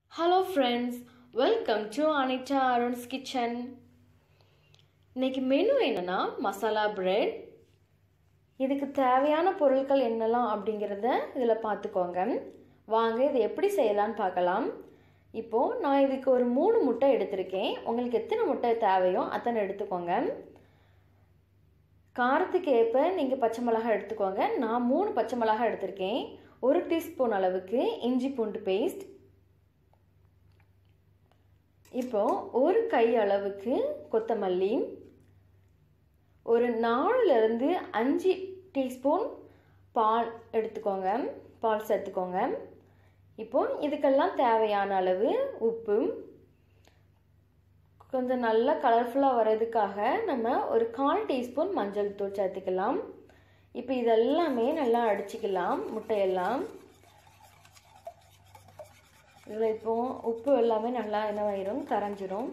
hello friends welcome to Anita Arun's kitchen இன்னைக்கு menu என்னன்னா masala bread இதுக்கு தேவையான பொருட்கள் என்னெல்லாம் அப்படிங்கிறத இதில் பார்த்துக்கோங்க வாங்க இதை எப்படி செய்யலான்னு பார்க்கலாம் இப்போது நான் இதுக்கு ஒரு மூணு முட்டை எடுத்திருக்கேன் உங்களுக்கு எத்தனை முட்டை தேவையோ அத்தனை எடுத்துக்கோங்க காரத்துக்கு ஏற்ப நீங்கள் பச்சை மிளகாய் எடுத்துக்கோங்க நான் மூணு பச்சை மிளகாய் எடுத்திருக்கேன் ஒரு டீஸ்பூன் அளவுக்கு இஞ்சி பூண்டு பேஸ்ட் இப்போ ஒரு கை அளவுக்கு கொத்தமல்லி ஒரு நாலுலேருந்து அஞ்சு டீஸ்பூன் பால் எடுத்துக்கோங்க பால் சேர்த்துக்கோங்க இப்போ இதுக்கெல்லாம் தேவையான அளவு உப்பு கொஞ்சம் நல்லா கலர்ஃபுல்லாக வர்றதுக்காக நம்ம ஒரு கால் டீஸ்பூன் மஞ்சள் தூள் சேர்த்துக்கலாம் இப்போ இதெல்லாமே நல்லா அடிச்சுக்கலாம் முட்டையெல்லாம் இதில் இப்போ உப்பு எல்லாமே நல்லா என்னவாயிரும் கரைஞ்சிரும்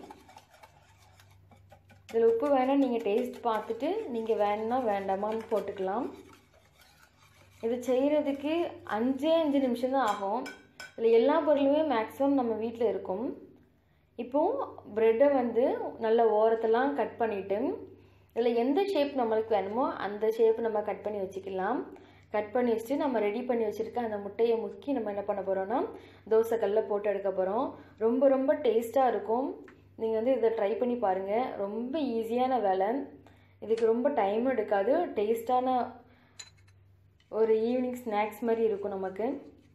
இதில் உப்பு வேணால் நீங்கள் டேஸ்ட் பார்த்துட்டு நீங்கள் வேணும்னா வேண்டாமான்னு போட்டுக்கலாம் இது செய்கிறதுக்கு அஞ்சே அஞ்சு நிமிஷம் தான் ஆகும் இதில் எல்லா பொருளுமே மேக்ஸிமம் நம்ம வீட்டில் இருக்கும் இப்போது ப்ரெட்டை வந்து நல்ல ஓரத்தெல்லாம் கட் பண்ணிவிட்டு இதில் எந்த ஷேப் நம்மளுக்கு வேணுமோ அந்த ஷேப் நம்ம கட் பண்ணி வச்சுக்கலாம் கட் பண்ணி வச்சுட்டு நம்ம ரெடி பண்ணி வச்சுருக்க அந்த முட்டையை முக்கி நம்ம என்ன பண்ண போகிறோம்னா தோசைக்கல்லில் போட்டு எடுக்க போகிறோம் ரொம்ப ரொம்ப டேஸ்ட்டாக இருக்கும் நீங்கள் வந்து இதை ட்ரை பண்ணி பாருங்கள் ரொம்ப ஈஸியான வேலை இதுக்கு ரொம்ப டைம் எடுக்காது டேஸ்ட்டான ஒரு ஈவினிங் ஸ்நாக்ஸ் மாதிரி இருக்கும் நமக்கு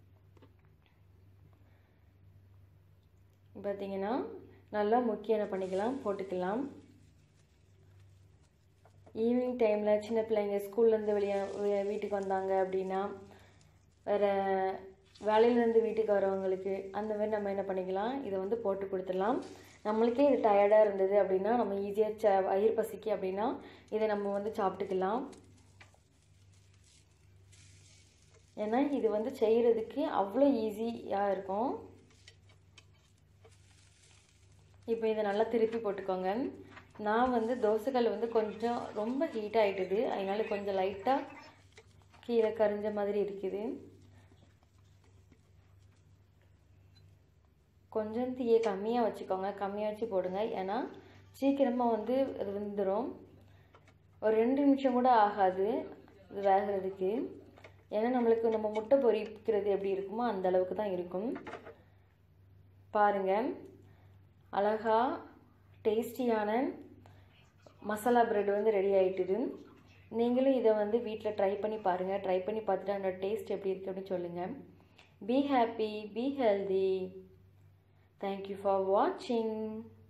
பார்த்தீங்கன்னா நல்லா முக்கிய என்ன பண்ணிக்கலாம் போட்டுக்கலாம் ஈவினிங் டைமில் சின்ன பிள்ளைங்க ஸ்கூல்லேருந்து வெளியே வீட்டுக்கு வந்தாங்க அப்படின்னா வேறு வேலையிலேருந்து வீட்டுக்கு வரவங்களுக்கு அந்த மாதிரி நம்ம என்ன பண்ணிக்கலாம் இதை வந்து போட்டு கொடுத்துடலாம் நம்மளுக்கே இது டயர்டாக இருந்தது அப்படின்னா நம்ம ஈஸியாக ச வயிறு பசிக்கு அப்படின்னா இதை நம்ம வந்து சாப்பிட்டுக்கலாம் ஏன்னா இது வந்து செய்கிறதுக்கு அவ்வளோ ஈஸியாக இருக்கும் இப்போ இதை நல்லா திருப்பி போட்டுக்கோங்க நான் வந்து தோசைக்கல் வந்து கொஞ்சம் ரொம்ப ஹீட் ஆகிட்டுது அதனால கொஞ்சம் லைட்டாக கீழே கரிஞ்ச மாதிரி இருக்குது கொஞ்சம் தீயை கம்மியாக வச்சுக்கோங்க கம்மியாக வச்சு போடுங்க ஏன்னா சீக்கிரமாக வந்து அது வெந்துடும் ஒரு ரெண்டு நிமிஷம் கூட ஆகாது இது வேகிறதுக்கு ஏன்னா நம்மளுக்கு நம்ம முட்டை பொரிக்கிறது எப்படி இருக்குமோ அந்த அளவுக்கு தான் இருக்கும் பாருங்கள் அழகா டேஸ்டியான மசாலா ப்ரெட் வந்து ரெடி ஆகிட்டுது நீங்களும் இதை வந்து வீட்டில் ட்ரை பண்ணி பாருங்கள் ட்ரை பண்ணி பார்த்துட்டு அந்த டேஸ்ட் எப்படி இருக்குது அப்படின்னு சொல்லுங்கள் be happy be healthy thank you for வாட்சிங்